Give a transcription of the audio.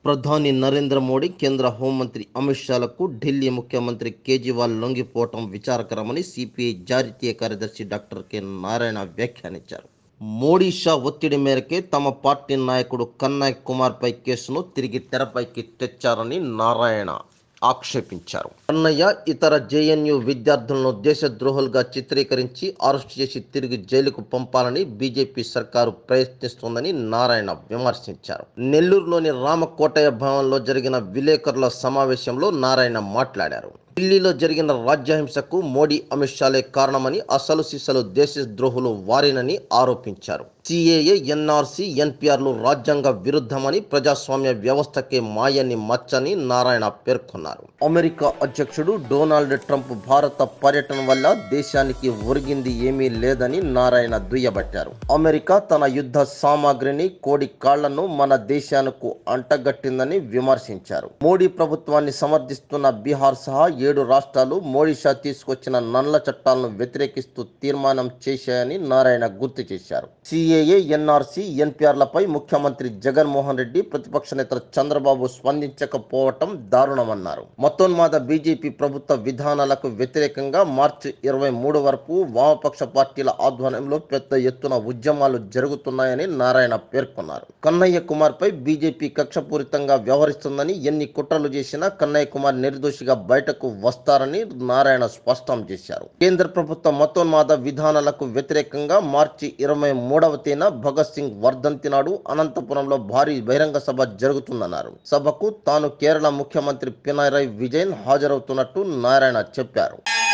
ప్రధాని నరేంద్ర మోడీ కేంద్ర హోంమంత్రి అమిత్ షాలకు ఢిల్లీ ముఖ్యమంత్రి కేజ్రీవాల్ లొంగిపోవటం విచారకరమని సిపిఐ జాతీయ కార్యదర్శి డాక్టర్ కె నారాయణ వ్యాఖ్యానించారు మోడీ షా ఒత్తిడి మేరకే తమ పార్టీ నాయకుడు కన్నయ్ కుమార్పై కేసును తిరిగి తెరపైకి తెచ్చారని నారాయణ ఆక్షేపించారు కన్నయ్య ఇతర జేఎన్యు విద్యార్థులను దేశద్రోహులుగా చిత్రీకరించి అరెస్ట్ చేసి తిరిగి జైలుకు పంపాలని బీజేపీ సర్కారు ప్రయత్నిస్తోందని నారాయణ విమర్శించారు నెల్లూరులోని రామకోటయ్య భవన్లో జరిగిన విలేకరుల సమావేశంలో నారాయణ మాట్లాడారు ఢిల్లీలో జరిగిన రాజ్యహింసకు మోడీ అమిత్ షాలే కారణమని అసలు సిసలు దేశద్రోహులు వారినని ఆరోపించారు సిఏఏ ఎన్ఆర్సీ ఎన్పిఆర్లు రాజ్యాంగ విరుద్ధమని ప్రజాస్వామ్య వ్యవస్థకే మాయని మచ్చని నారాయణ పేర్కొన్నారు అమెరికా అధ్యక్షుడు డొనాల్డ్ ట్రంప్ భారత పర్యటన వల్ల దేశానికి ఒరిగింది ఏమీ లేదని నారాయణ దుయ్యబట్టారు అమెరికా తన యుద్ధ సామాగ్రిని కోడి కాళ్లను మన దేశానికి అంటగట్టిందని విమర్శించారు మోడీ ప్రభుత్వాన్ని సమర్థిస్తున్న బీహార్ సహా ఏడు రాష్ట్రాలు మోడీ షా తీసుకొచ్చిన నల్ల చట్టాలను వ్యతిరేకిస్తూ తీర్మానం చేశాయని నారాయణ గుర్తు చేశారు సిఏఏ ఎన్ఆర్సీ ఎన్పిఆర్లపై ముఖ్యమంత్రి జగన్మోహన్ రెడ్డి ప్రతిపక్ష నేత చంద్రబాబు స్పందించకపోవటం దారుణమన్నారు మతోన్మాద బీజేపీ ప్రభుత్వ విధానాలకు వ్యతిరేకంగా మార్చి ఇరవై మూడు వరకు వామపక్ష పార్టీల ఆధ్వర్యంలో పెద్ద ఎత్తున ఉద్యమాలు జరుగుతున్నాయని నారాయణ పేర్కొన్నారు కన్నయ్య కుమార్ పై బీజేపీ కక్షపూరితంగా వ్యవహరిస్తుందని ఎన్ని కుట్రలు చేసినా కన్నయ్య కుమార్ నిర్దోషిగా బయటకు వస్తారని నారాయణ స్పష్టం చేశారు కేంద్ర ప్రభుత్వ మతోన్మాద విధానాలకు వ్యతిరేకంగా మార్చి ఇరవై మూడవ తేదీన భగత్ సింగ్ వర్ధంతి నాడు అనంతపురంలో భారీ బహిరంగ సభ జరుగుతుందన్నారు సభకు తాను కేరళ ముఖ్యమంత్రి పినరయ్ విజయన్ హాజరవుతున్నట్టు నారాయణ చెప్పారు